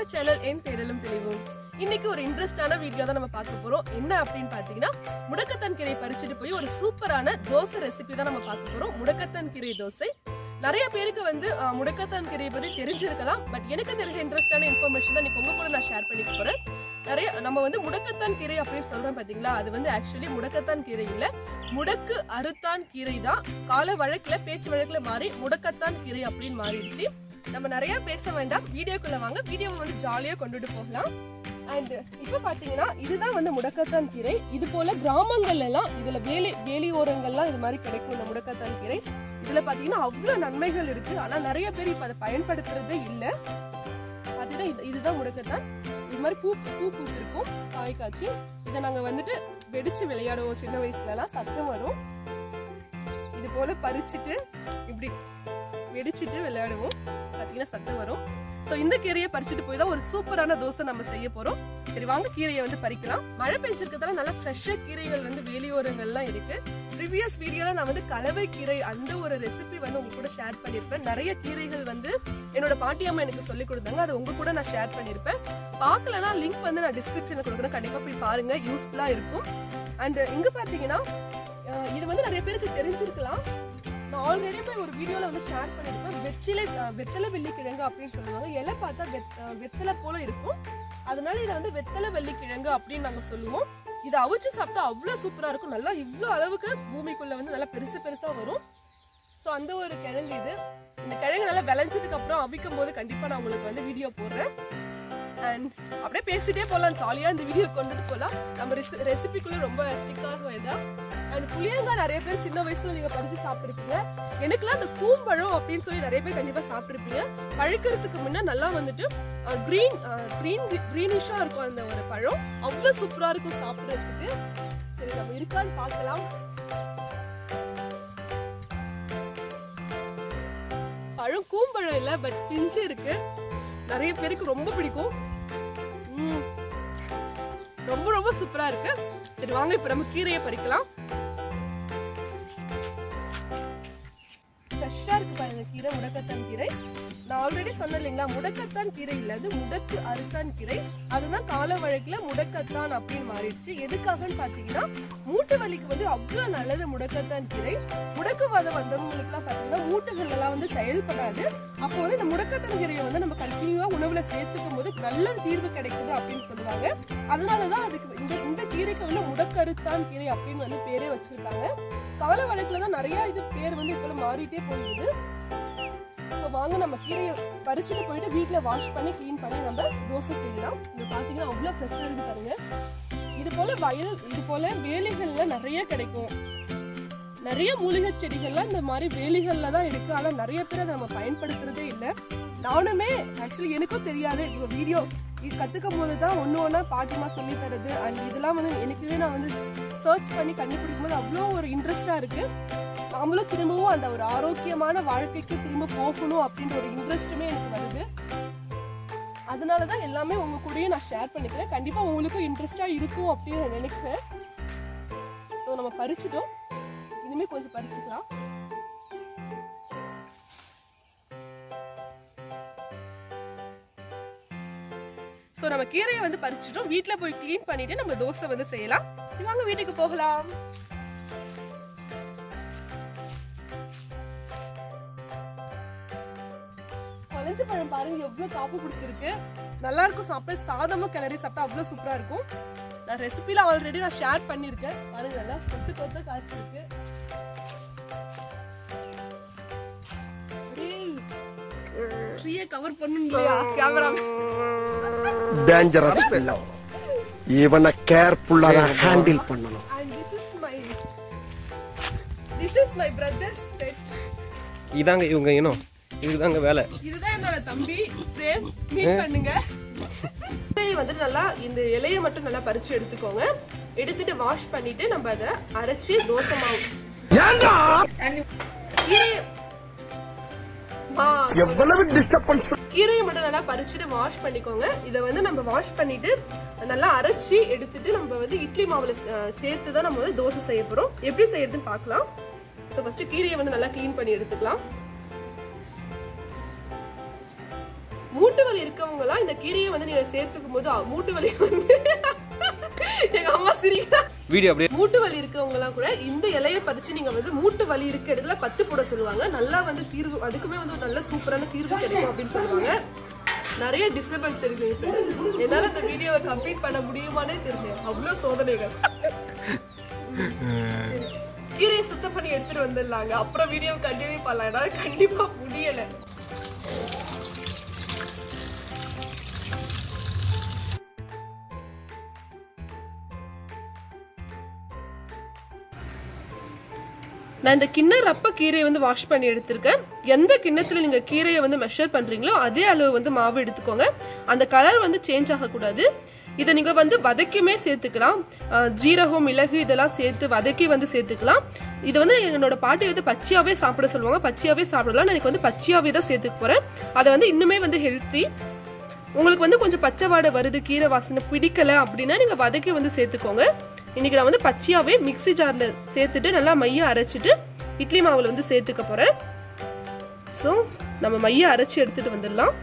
Channel என் தேடலும் தெளிவும் இன்னைக்கு ஒரு இன்ட்ரெஸ்டான வீடியோ தான் நம்ம பார்க்க போறோம் என்ன அப்படின்னு பாத்தீங்கன்னா முடக்கத்தான் கீரை பறிச்சுட்டு போய் ஒரு சூப்பரான தோசை ரெசிபி தான் நம்ம பார்க்க போறோம் முடக்கத்தான் கீரை தோசை நிறைய பேருக்கு வந்து அஹ், முடக்கத்தான் கீரையை பத்தி தெரிஞ்சிருக்கலாம் பட் எனக்கு தெரிஞ்ச இன்ட்ரெஸ்டான இன்ஃபர்மேஷன் தான் இன்னைக்கு உங்க கூட நான் ஷேர் பண்ணிக்க போறேன் நிறைய நம்ம வந்து முடக்கத்தான் கீரை அப்படின்னு சொல்றோம் பாத்தீங்களா அது வந்து ஆக்சுவலி முடக்கத்தான் கீரை இல்ல முடக்கு அறுத்தான் கீரை தான் கால வழக்குல பேச்சு வழக்குல மாறி முடக்கத்தான் கீரை அப்படின்னு மாறிடுச்சு நம்ம நிறைய பேச வேண்டாம் வீடியோக்குள்ள வாங்க வீடியோவை வந்து ஜாலியா கொண்டுட்டு போகலாம் அண்ட் இப்ப பாத்தீங்கன்னா இதுதான் வந்து முடக்கத்தான் கீரை இது போல கிராமங்கள்ல எல்லாம் இதுல வேலி வேலி ஓரங்கள்லாம் இது மாதிரி கிடைக்கும் இந்த முடக்கத்தான் கீரை இதுல பாத்தீங்கன்னா அவ்வளவு நன்மைகள் இருக்கு ஆனா நிறைய பேர் இப்ப அதை பயன்படுத்துறதே இல்ல பாத்தீங்கன்னா இது- இதுதான் முடக்கத்தான் இது மாதிரி பூ பூ பூத்திருக்கும் காய் காய்ச்சி இதை நாங்க வந்துட்டு வெடிச்சு விளையாடுவோம் சின்ன வயசுல எல்லாம் சத்தம் வரும் இது போல பறிச்சுட்டு இப்படி வெடிச்சிட்டு விளையாடுவோம் பாத்தீங்கன்னா சத்தம் வரும் சோ இந்த கீரையை பறிச்சுட்டு போய் தான் ஒரு சூப்பரான தோசை நம்ம செய்ய போறோம் சரி வாங்க கீரையை வந்து பறிக்கலாம் மழை பெஞ்சிருக்கிறதால நல்லா ஃப்ரெஷ்ஷா கீரைகள் வந்து வேலியோரங்கள்லாம் இருக்கு ப்ரீவியஸ் வீடியோல நான் வந்து கலவை கீரை அந்த ஒரு ரெசிபி வந்து உங்க கூட ஷேர் பண்ணிருப்பேன் நிறைய கீரைகள் வந்து என்னோட பாட்டி அம்மா எனக்கு சொல்லி கொடுத்தாங்க அது உங்க கூட நான் ஷேர் பண்ணிருப்பேன் பார்க்கலனா லிங்க் வந்து நான் டிஸ்கிரிப்ஷன்ல கொடுக்குறேன் கண்டிப்பா போய் பாருங்க யூஸ்ஃபுல்லா இருக்கும் அண்ட் இங்க பாத்தீங்கன்னா அஹ் இது வந்து நிறைய பேருக்கு தெரிஞ்சிருக்கலாம் நான் ஆல்ரெடி போய் ஒரு வீடியோல வந்து ஷேர் பண்ணிருப்பேன் வெற்றிலை அஹ் வெத்தலை வெள்ளி கிழங்கு அப்படின்னு சொல்லுவாங்க இலை பார்த்தா வெத்- அஹ் வெத்தலை போல இருக்கும் அதனால இதை வந்து வெத்தலை வெள்ளி கிழங்கு அப்படின்னு நாங்க சொல்லுவோம் இதை அவிச்சு சாப்பிட்டா அவ்வளவு சூப்பரா இருக்கும் நல்லா இவ்வளவு அளவுக்கு பூமிக்குள்ள வந்து நல்லா பெருசு பெருசா வரும் ஸோ அந்த ஒரு கிழங்கு இது இந்த கிழங்கு நல்லா விளைஞ்சதுக்கு அப்புறம் அவிக்கும் போது கண்டிப்பா நான் உங்களுக்கு வந்து வீடியோ போடுறேன் அண்ட் அப்படியே பேசிட்டே போகலாம் ஜாலியா இந்த வீடியோ கொண்டுட்டு போகலாம் நம்ம ரெசிபிக்குள்ள ரொம்ப ஸ்டிக் ஆகும் இதா அண்ட் புளியங்காய் நிறைய பேர் சின்ன வயசுல நீங்க பறிச்சு சாப்பிட்டுருப்பீங்க எனக்குலாம் அந்த கூம்பழம் அப்படின்னு சொல்லி நிறைய பேர் கண்டிப்பா சாப்பிட்டுருப்பீங்க பழுக்கிறதுக்கு முன்ன நல்லா வந்துட்டு கிரீன் கிரீன் கிரீனிஷா இருக்கும் அந்த ஒரு பழம் அவ்வளவு சூப்பரா இருக்கும் சாப்பிடுறதுக்கு சரி நம்ம இருக்கான்னு பார்க்கலாம் பழம் கூம்பழம் இல்ல பட் பிஞ்சு இருக்கு நிறைய பேருக்கு ரொம்ப பிடிக்கும் ம். ரொம்ப ரொம்ப சூப்பரா இருக்கு சரி வாங்க இப்ப நம்ம கீரையை பறிக்கலாம் ஃப்ரெஷ்ஷா இருக்கு பாருங்க கீரை முடக்கத்தான் கீரை நான் ஆல்ரெடி சொன்னேன் இல்லைங்களா முடக்கத்தான் கீரை இல்ல அது முடக்கு அறுத்தான் கீரை அதுதான் கால வழக்குல முடக்கத்தான் அப்படின்னு மாறிடுச்சு எதுக்காகன்னு பாத்தீங்கன்னா மூட்டு வலிக்கு வந்து அவ்வளவு நல்லது முடக்கத்தான் கீரை முடக்குவாதம் வந்தவங்களுக்கு எல்லாம் பாத்தீங்கன்னா மூட்டுகள் எல்லாம் வந்து செயல்படாது அப்போ வந்து இந்த முடக்கத்தான் கீரையை வந்து நம்ம கண்டினியூவா உணவுல சேர்த்துக்கும் போது நல்ல தீர்வு கிடைக்குது அப்படின்னு சொல்லுவாங்க அதனாலதான் அதுக்கு இந்த இந்த கீரைக்கு வந்து முடக்கருத்தான் கீரை அப்படின்னு வந்து பேரே வச்சிருக்காங்க கால வழக்குல தான் நிறைய இது பேர் வந்து இப்ப மாறிட்டே போயிடுது ஸோ வாங்க நம்ம கீரையை பறிச்சுட்டு போயிட்டு வீட்ல வாஷ் பண்ணி க்ளீன் பண்ணி நம்ம தோசை செய்யலாம் இங்க பாத்தீங்கன்னா அவ்வளோ ஃப்ரெஷ்ஷாக இருக்கு பாருங்க இது போல வயல் இது போல வேலிகள்ல நிறைய கிடைக்கும் நிறைய மூலிகை செடிகள்லாம் இந்த மாதிரி வேலிகள்ல தான் இருக்கு ஆனா நிறைய பேர் அதை நம்ம பயன்படுத்துறதே இல்லை நானுமே ஆக்சுவலி எனக்கும் தெரியாது இப்போ வீடியோ இது கத்துக்கும் போது தான் ஒன்று ஒன்றா பாட்டிமா சொல்லி தருது அண்ட் இதெல்லாம் வந்து எனக்குவே நான் வந்து சர்ச் பண்ணி கண்டுபிடிக்கும் போது அவ்வளோ ஒரு இன்ட்ரெஸ்டா இருக்கு நாமளும் திரும்பவும் அந்த ஒரு ஆரோக்கியமான வாழ்க்கைக்கு திரும்ப போகணும் அப்படின்ற ஒரு இன்ட்ரெஸ்ட்டுமே எனக்கு வருது அதனால தான் எல்லாமே உங்க கூடயே நான் ஷேர் பண்ணிக்கிறேன் கண்டிப்பா உங்களுக்கும் இன்ட்ரெஸ்டா இருக்கும் அப்படின்னு நான் நினைக்கிறேன் ஸோ நம்ம பறிச்சுட்டோம் இனிமே கொஞ்சம் பறிச்சுக்கலாம் ஸோ நம்ம கீரையை வந்து பறிச்சுட்டோம் வீட்டில் போய் க்ளீன் பண்ணிட்டு நம்ம தோசை வந்து செய்யலாம் சரி, வாங்க வீட்டுக்கு போகலாம் குழஞ்ச பழம் பாருங்க எவ்வளவு காப்பு பிடிச்சிருக்கு நல்லா இருக்கும் சாப்பிட சாதமும் கிளறி சாப்பிட்டா அவ்வளவு சூப்பரா இருக்கும் நான் ரெசிபில ஆல்ரெடி நான் ஷேர் பண்ணிருக்கேன் பாருங்க நல்லா கொத்து கொத்த காய்ச்சிருக்கு ட்ரீயை கவர் பண்ணணும் இல்லையா கேமரா டேஞ்சரஸ் பிள்ளை இவனை கேர்ஃபுல்லா ஹேண்டில் பண்ணணும் and this is my this is my brothers set இதாங்க இவங்க இன்னும் இதுதாங்க வேலை இதுதான் என்னோட தம்பி பிரேம் மீட் பண்ணுங்க இலையை வந்து நல்லா இந்த இலையை மட்டும் நல்லா பறிச்சு எடுத்துக்கோங்க எடுத்துட்டு வாஷ் பண்ணிட்டு நம்ம அதை அரைச்சு தோசை மாவு And கீரையை ஆ, எவ்வளவு டிஸ்டர்பன்ஸ் கீரையை மட்டும் நல்லா பறிச்சுட்டு வாஷ் பண்ணிக்கோங்க இதை வந்து நம்ம வாஷ் பண்ணிட்டு நல்லா அரைச்சி எடுத்துட்டு நம்ம வந்து இட்லி மாவுல அஹ், சேர்த்து தான் நம்ம வந்து தோசை செய்ய போறோம் எப்படி செய்யறதுன்னு பார்க்கலாம் ஸோ ஃபர்ஸ்ட் கீரையை வந்து நல்லா க்ளீன் பண்ணி எடுத்துக்கலாம் மூட்டு வலி இருக்கவங்க எல்லாம் இந்த கீரையை வந்து நீங்க சேர்த்துக்கும் போது அ- மூட்டு வலி வந்து எங்க அம்மா சிரிக்கிறா வீடியோ அப்படியே மூட்டு வலி இருக்கவங்க எல்லாம் கூட இந்த இலைய பறிச்சு நீங்க வந்து மூட்டு வலி இருக்க இடத்துல பத்து போட சொல்லுவாங்க நல்லா வந்து தீர்வு அதுக்குமே வந்து ஒரு நல்ல சூப்பரான தீர்வு கிடைக்கும் அப்படின்னு சொல்லுவாங்க நிறைய டிஸ்டர்பன்ஸ் இருக்கு friends. என்னால இந்த வீடியோவை கம்ப்ளீட் பண்ண முடியுமானே தெரியல அவ்வளவு சோதனைகள் கீரையை சுத்தம் பண்ணி எடுத்துட்டு வந்துடலாங்க அப்புறம் வீடியோ கண்டினியூ பண்ணலாம் என்னால கண்டிப்பா முடியல நான் இந்த கிண்ண ரப்ப கீரையை வந்து வாஷ் பண்ணி எடுத்திருக்கேன் எந்த கிண்ணத்துல நீங்க கீரையை வந்து மெஷர் பண்றீங்களோ அதே அளவு வந்து மாவு எடுத்துக்கோங்க அந்த கலர் வந்து சேஞ்ச் ஆகக்கூடாது இதை நீங்க வந்து வதக்கியுமே சேர்த்துக்கலாம் அஹ் ஜீரகம் மிளகு இதெல்லாம் சேர்த்து வதக்கி வந்து சேர்த்துக்கலாம் இது வந்து என்னோட பாட்டி வந்து பச்சையாவே சாப்பிட சொல்லுவாங்க பச்சையாவே சாப்பிடலாம் நான் எனக்கு வந்து பச்சையாவே தான் சேர்த்துக்க போறேன் அதை வந்து இன்னுமே வந்து ஹெல்த்தி உங்களுக்கு வந்து கொஞ்சம் பச்சை வாடை வருது கீரை வாசனை பிடிக்கல அப்படின்னா நீங்க வதக்கி வந்து சேர்த்துக்கோங்க இன்னைக்கு நான் வந்து பச்சையாவே மிக்ஸி ஜார்ல சேர்த்துட்டு நல்லா மைய அரைச்சிட்டு இட்லி மாவுல வந்து சேர்த்துக்க போறேன் ஸோ நம்ம மைய அரைச்சி எடுத்துட்டு வந்துடலாம்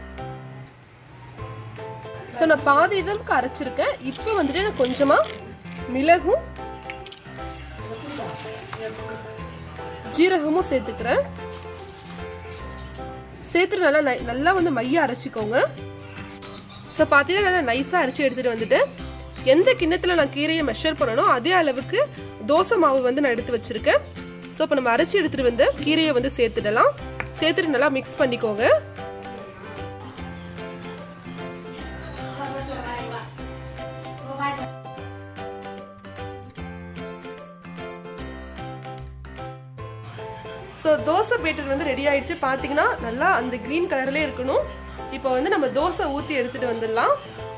ஸோ நான் பாதி இதற்கு அரைச்சிருக்கேன் இப்போ வந்துட்டு நான் கொஞ்சமா மிளகும் ஜீரகமும் சேர்த்துக்கிறேன் சேர்த்துட்டு நல்லா நை- நல்லா வந்து மைய அரைச்சிக்கோங்க ஸோ பார்த்தீங்கன்னா நல்லா நைஸாக அரைச்சி எடுத்துகிட்டு வந்துட்டு எந்த கிண்ணத்தில் நான் கீரையை மெஷர் பண்ணனோ அதே அளவுக்கு தோசை மாவு வந்து நான் எடுத்து வச்சிருக்கேன் ஸோ இப்போ நம்ம அரைச்சி எடுத்துகிட்டு வந்து கீரையை வந்து சேர்த்துடலாம் சேர்த்துட்டு நல்லா மிக்ஸ் பண்ணிக்கோங்க ஸோ தோசை பேட்டர் வந்து ரெடி ஆயிடுச்சு பார்த்தீங்கன்னா நல்லா அந்த க்ரீன் கலர்லேயே இருக்கணும் இப்போ வந்து நம்ம தோசை ஊற்றி எடுத்துட்டு வந்துடலாம்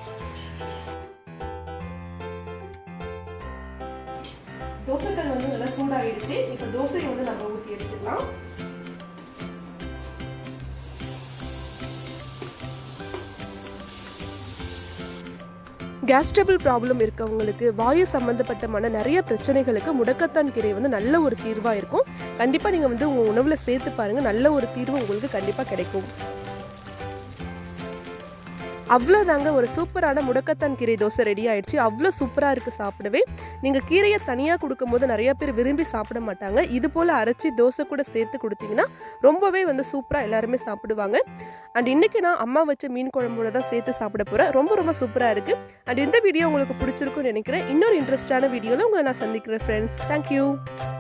தோசைக்கல் வந்து நல்லா சூடாயிடுச்சு இப்போ தோசையை வந்து நம்ம ஊற்றி எடுத்துக்கலாம் கேஸ் ட்ரபிள் ப்ராப்ளம் இருக்கவங்களுக்கு வாயு சம்மந்தப்பட்டமான நிறைய பிரச்சனைகளுக்கு முடக்கத்தான் கீரை வந்து நல்ல ஒரு தீர்வாக இருக்கும் கண்டிப்பாக நீங்கள் வந்து உங்கள் உணவில் சேர்த்து பாருங்கள் நல்ல ஒரு தீர்வு உங்களுக்கு கண்டிப்பாக கிடைக்கும் அவ்வளோதாங்க ஒரு சூப்பரான முடக்கத்தான் கீரை தோசை ரெடி ஆயிடுச்சு அவ்வளோ சூப்பராக இருக்குது சாப்பிடவே நீங்கள் கீரையை தனியாக கொடுக்கும்போது நிறைய பேர் விரும்பி சாப்பிட மாட்டாங்க இது போல் அரைச்சி தோசை கூட சேர்த்து கொடுத்தீங்கன்னா ரொம்பவே வந்து சூப்பராக எல்லாருமே சாப்பிடுவாங்க அண்ட் இன்றைக்கி நான் அம்மா வச்ச மீன் குழம்போட தான் சேர்த்து சாப்பிட போகிறேன் ரொம்ப ரொம்ப சூப்பராக இருக்குது அண்ட் இந்த வீடியோ உங்களுக்கு பிடிச்சிருக்கும்னு நினைக்கிறேன் இன்னொரு இன்ட்ரெஸ்டான வீடியோவில் உங்களை நான் சந்திக்கிறேன் ஃப்ரெண்ட்ஸ் தேங்க்யூ